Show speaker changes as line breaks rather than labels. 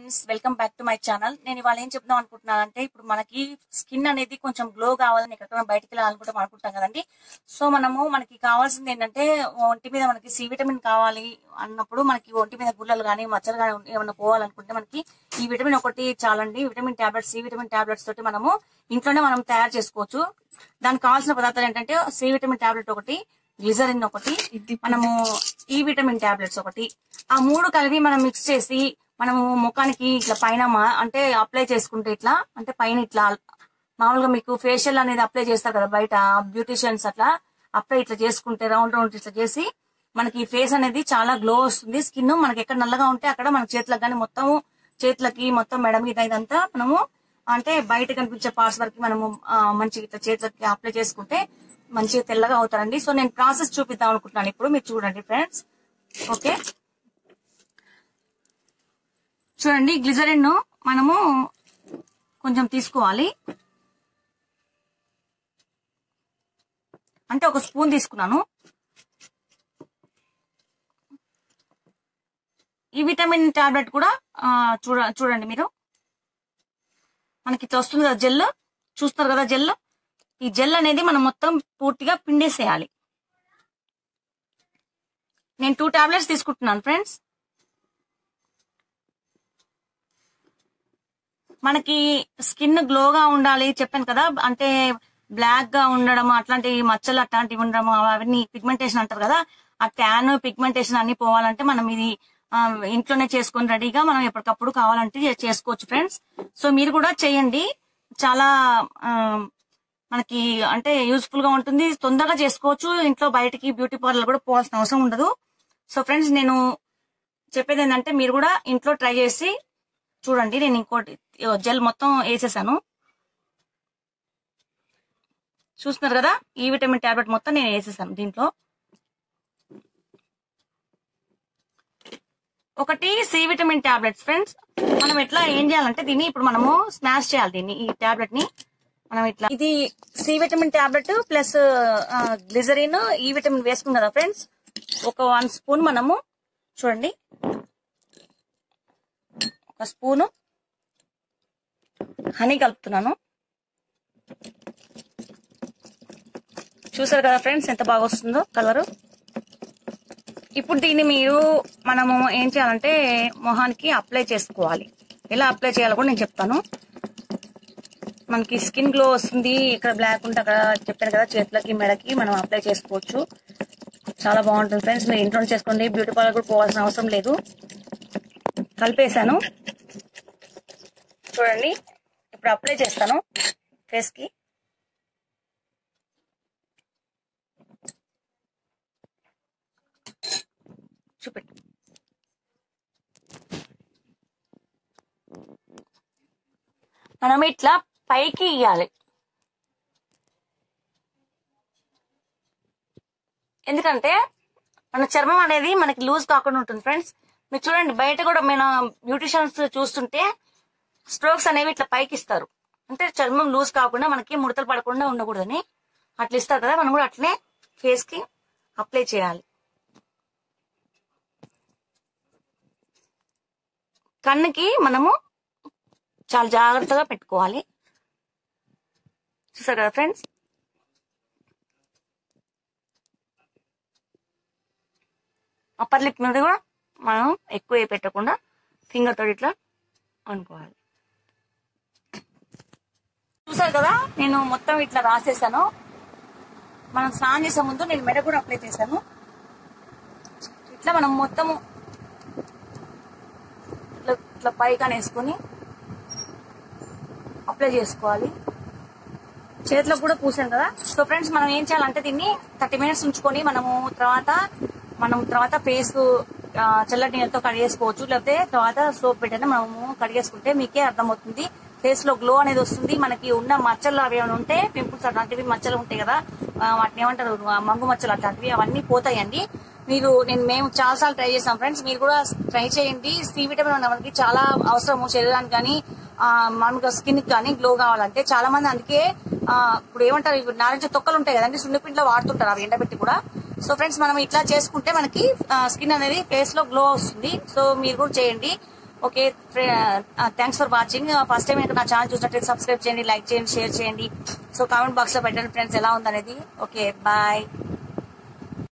friends welcome back to my channel నేను ఇవాళ ఏం చెప్దాం అనుకుంటున్నాను అంటే ఇప్పుడు మనకి స్కిన్ అనేది కొంచెం గ్లో కావాలని ఎక్కడికైనా బయటికి వెళ్ళాలనుకుంటాం అనుకుంటాం కదండి సో మనము మనకి కావాల్సింది ఏంటంటే ఒంటి మీద మనకి సి విటమిన్ కావాలి అన్నప్పుడు మనకి ఒంటి మీద గుల్లలు కానీ మచ్చలు కానీ ఏమైనా పోవాలనుకుంటే మనకి ఈ విటమిన్ ఒకటి చాలండి vitamin tablets C vitamin tablets తోటి మనము ఇంట్లోనే మనం తయారు చేసుకోవచ్చు దానికి కావాల్సిన పదార్థాలు ఏంటంటే సి విటమిన్ టాబ్లెట్ ఒకటి గ్లిజరిన్ ఒకటి మనము ఈ విటమిన్ టాబ్లెట్స్ ఒకటి ఆ మూడు కలిపి మనం మిక్స్ చేసి మనము ముఖానికి ఇట్లా పైన మా- అంటే అప్లై చేసుకుంటే ఇట్లా అంటే పైన ఇట్లా మామూలుగా మీకు ఫేషియల్ అనేది అప్లై చేస్తారు కదా బయట బ్యూటిషియన్స్ అట్లా అప్లై ఇట్లా చేసుకుంటే రౌండ్ రౌండ్ ఇట్లా చేసి మనకి ఫేస్ అనేది చాలా గ్లో వస్తుంది స్కిన్ మనకి ఎక్కడ నల్లగా ఉంటే అక్కడ మన చేతులకు కానీ మొత్తం చేతులకి మొత్తం మెడ మీద ఇదంతా మనము అంటే బయట కనిపించే పార్ట్స్ వరకు మనము ఆ, మంచిగా ఇట్లా చేతులకి అప్లై చేసుకుంటే మంచిగా తెల్లగా అవుతారండి సో నేను ప్రాసెస్ చూపిద్దాం అనుకుంటున్నాను ఇప్పుడు మీరు చూడండి ఫ్రెండ్స్ ఓకే చూడండి గ్లిజరిన్ మనము కొంచెం తీసుకోవాలి అంటే ఒక స్పూన్ తీసుకున్నాను ఈ విటమిన్ టాబ్లెట్ కూడా ఆ, చూడ చూడండి మీరు మనకి ఇట్లా వస్తుంది కదా జెల్ చూస్తారు కదా జెల్ ఈ జెల్ అనేది మనం మొత్తం పూర్తిగా పిండేసేయాలి నేను టూ టాబ్లెట్స్ తీసుకుంటున్నాను ఫ్రెండ్స్ మనకి స్కిన్ గ్లోగా ఉండాలి చెప్పాను కదా అంటే బ్లాక్ గా ఉండడం అట్లాంటి మచ్చలు అట్లాంటివి ఉండడం అవన్నీ పిగ్మెంటేషన్ అంటారు కదా ఆ ట్యాన్ పిగ్మెంటేషన్ అన్ని పోవాలంటే మనం ఇది ఆ, ఇంట్లోనే చేసుకొని రెడీగా మనం ఎప్పటికప్పుడు కావాలంటే చే- చేసుకోవచ్చు ఫ్రెండ్స్ సో మీరు కూడా చేయండి చాలా ఆ, మనకి అంటే యూస్ఫుల్ గా ఉంటుంది తొందరగా చేసుకోవచ్చు ఇంట్లో బయటికి బ్యూటీ పార్లర్ కూడా పోవాల్సిన అవసరం ఉండదు సో ఫ్రెండ్స్ నేను చెప్పేది ఏంటంటే మీరు కూడా ఇంట్లో ట్రై చేసి చూడండి నేను ఇంకోటి జెల్ మొత్తం వేసేసాను చూస్తున్నారు కదా ఈ విటమిన్ టాబ్లెట్ మొత్తం నేను వేసేసాను దీంట్లో ఒకటి సి విటమిన్ టాబ్లెట్స్ ఫ్రెండ్స్ మనం ఎట్లా ఏం చేయాలంటే దీన్ని ఇప్పుడు మనము స్మాష్ చేయాలి దీన్ని ఈ టాబ్లెట్ ని మనం ఇట్లా ఇది C vitamin tablet plus glycerin ఈ విటమిన్ వేసుకున్నాం కదా ఫ్రెండ్స్ ఒక వన్ స్పూన్ మనము చూడండి ఒక స్పూను హనీ కలుపుతున్నాను చూసారు కదా ఫ్రెండ్స్ ఎంత బాగా వస్తుందో కలరు ఇప్పుడు దీన్ని మీరు మనము ఏం చేయాలంటే మొహానికి అప్లై చేసుకోవాలి ఎలా అప్లై చేయాలో కూడా నేను చెప్తాను మనకి స్కిన్ గ్లో వస్తుంది ఇక్కడ బ్లాక్ ఉంటే అక్కడ చెప్పాను కదా చేతులకి మెడకి మనం అప్లై చేసుకోవచ్చు చాలా బాగుంటుంది ఫ్రెండ్స్ మీరు ఇంట్లో చేసుకోండి బ్యూటీ పార్లర్ కూడా పోవాల్సిన అవసరం లేదు కలిపేశాను చూడండి ఇప్పుడు అప్లై చేస్తాను ఫేస్ కి చూపెట్టు మనం ఇట్లా పైకి ఇయ్యాలి ఎందుకంటే మన చర్మం అనేది మనకి లూజ్ కాకుండా ఉంటుంది ఫ్రెండ్స్ మీరు చూడండి బయట కూడా మన బ్యూటిషియన్స్ చూస్తుంటే స్ట్రోక్స్ అనేవి ఇట్లా పైకి ఇస్తారు అంటే చర్మం లూజ్ కాకుండా మనకి ముడతలు పడకుండా ఉండకూడదని అట్లా ఇస్తారు కదా మనం కూడా అట్లనే ఫేస్ కి అప్లై చేయాలి కన్నుకి మనము చాలా జాగ్రత్తగా పెట్టుకోవాలి చూసారు కదా ఫ్రెండ్స్ అప్పర్ లిప్ మీద కూడా మనం ఎక్కువ ఏ పెట్టకుండా ఫింగర్ తోటి ఇట్లా అనుకోవాలి చూసారు కదా నేను మొత్తం ఇట్లా రాసేసాను మనం స్నానం చేసే ముందు నేను మెడ కూడా అప్లై చేశాను ఇట్లా మనం మొత్తము ఇట్లా ఇట్లా పైకాన వేసుకొని అప్లై చేసుకోవాలి చేతిలో కూడా పూసాను కదా సో ఫ్రెండ్స్ మనం ఏం చేయాలంటే దీన్ని థర్టీ మినిట్స్ ఉంచుకొని మనము తర్వాత మనం తర్వాత ఫేస్ చల్లటి నీళ్ళతో కడిగేసుకోవచ్చు లేకపోతే తర్వాత సోప్ పెట్టైనా మనము కడిగేసుకుంటే మీకే అర్థమవుతుంది ఫేస్ లో గ్లో అనేది వస్తుంది మనకి ఉన్న మచ్చలు అవి ఏమైనా ఉంటే పింపుల్స్ అట్లాంటివి మచ్చలు ఉంటాయి కదా ఆ, వాటిని ఏమంటారు ఆ, మంగు మచ్చలు అట్లాంటివి అవన్నీ పోతాయండి మీరు నేను మేము చాలా సార్లు ట్రై చేసాం ఫ్రెండ్స్ మీరు కూడా ట్రై చేయండి సి విటమిన్ ఉన్న మనకి చాలా అవసరము శరీరానికి కానీ ఆ, మామూలుగా స్కిన్ కానీ గ్లో కావాలంటే చాలా మంది అందుకే ఆ, ఇప్పుడు ఏమంటారు ఇప్పుడు నారింజ తొక్కలు ఉంటాయి కదండి సున్నిపిండిలో వాడుతుంటారు అవి ఎండబెట్టి కూడా సో ఫ్రెండ్స్ మనం ఇట్లా చేసుకుంటే మనకి స్కిన్ అనేది ఫేస్ లో గ్లో వస్తుంది సో మీరు కూడా చేయండి okay thanks for watching first time నా ఛానల్ చూసినట్లయితే సబ్స్క్రైబ్ చేయండి లైక్ చేయండి షేర్ చేయండి సో కామెంట్ బాక్స్ లో పెట్టండి ఫ్రెండ్స్ ఎలా ఉందనేది ఓకే బాయ్